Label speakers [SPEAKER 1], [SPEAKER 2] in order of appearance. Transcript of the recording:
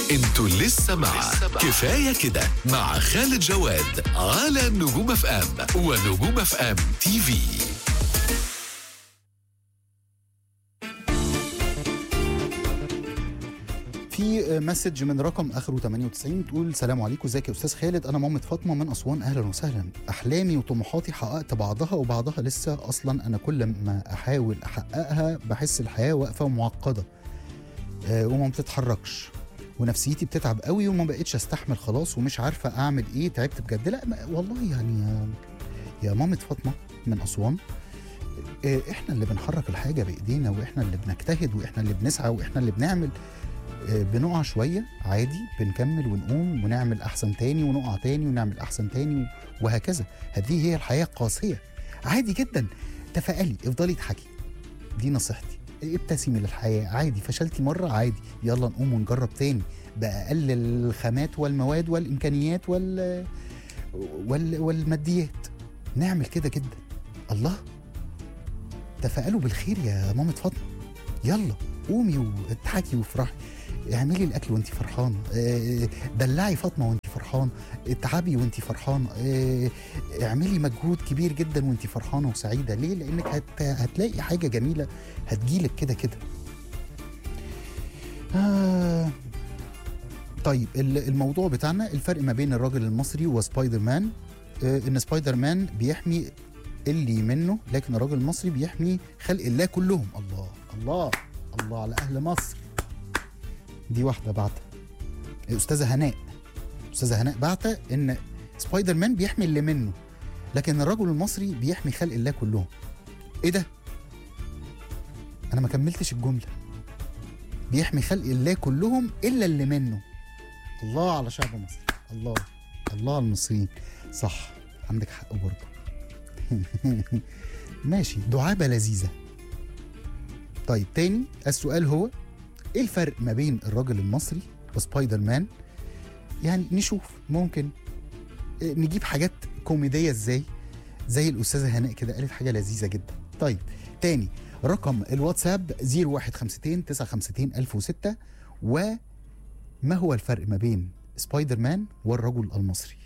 [SPEAKER 1] انتوا لسه مع كفاية كده مع خالد جواد على نجوم اف ام ونجوم اف ام تي في
[SPEAKER 2] في مسج من رقم اخره 98 تقول السلام عليكم ازيك يا استاذ خالد انا مامة فاطمه من اسوان اهلا وسهلا احلامي وطموحاتي حققت بعضها وبعضها لسه اصلا انا كل ما احاول احققها بحس الحياه واقفه ومعقده آه، وما بتتحركش ونفسيتي بتتعب قوي وما بقتش استحمل خلاص ومش عارفه اعمل ايه تعبت بجد لا ما- والله يعني يا, يا مامة فاطمه من اسوان آه، احنا اللي بنحرك الحاجه بايدينا واحنا اللي بنجتهد واحنا اللي بنسعى واحنا اللي بنعمل آه، بنقع شويه عادي بنكمل ونقوم ونعمل احسن تاني ونقع تاني ونعمل احسن تاني و- وهكذا هذه هي الحياه القاسيه عادي جدا تفائلي افضلي اضحكي دي نصيحتي ابتسمي للحياه عادي فشلتي مره عادي يلا نقوم ونجرب تاني باقل الخامات والمواد والامكانيات وال وال والماديات نعمل كده جدا الله تفائلوا بالخير يا مامة فاطمه يلا قومي واضحكي وافرحي اعملي الاكل وانت فرحانه آه، دلعي فاطمه وانت فرحانه اتعبي وانت فرحانه آه، اعملي مجهود كبير جدا وانت فرحانه وسعيده ليه لانك هت... هتلاقي حاجه جميله هتجيلك كده كده آه طيب ال- الموضوع بتاعنا الفرق ما بين الراجل المصري وسبايدر مان آه ان سبايدر مان بيحمي اللي منه لكن الراجل المصري بيحمي خلق الله كلهم الله الله الله على اهل مصر دي واحده بعتها استاذه هناء استاذه هناء بعتها ان سبايدر مان بيحمي اللي منه لكن الرجل المصري بيحمي خلق الله كلهم ايه ده انا ما كملتش الجمله بيحمي خلق الله كلهم الا اللي منه الله على شعب مصر الله الله على المصريين صح عندك حق برضه ماشي دعابه لذيذه طيب تاني السؤال هو ايه الفرق ما بين الراجل المصري وسبايدر مان يعني نشوف ممكن إيه، نجيب حاجات كوميديه ازاي زي الاستاذه هناء كده قالت حاجه لذيذه جدا طيب تاني رقم الواتساب 0152 952 1006 وما هو الفرق ما بين سبايدر مان والرجل المصري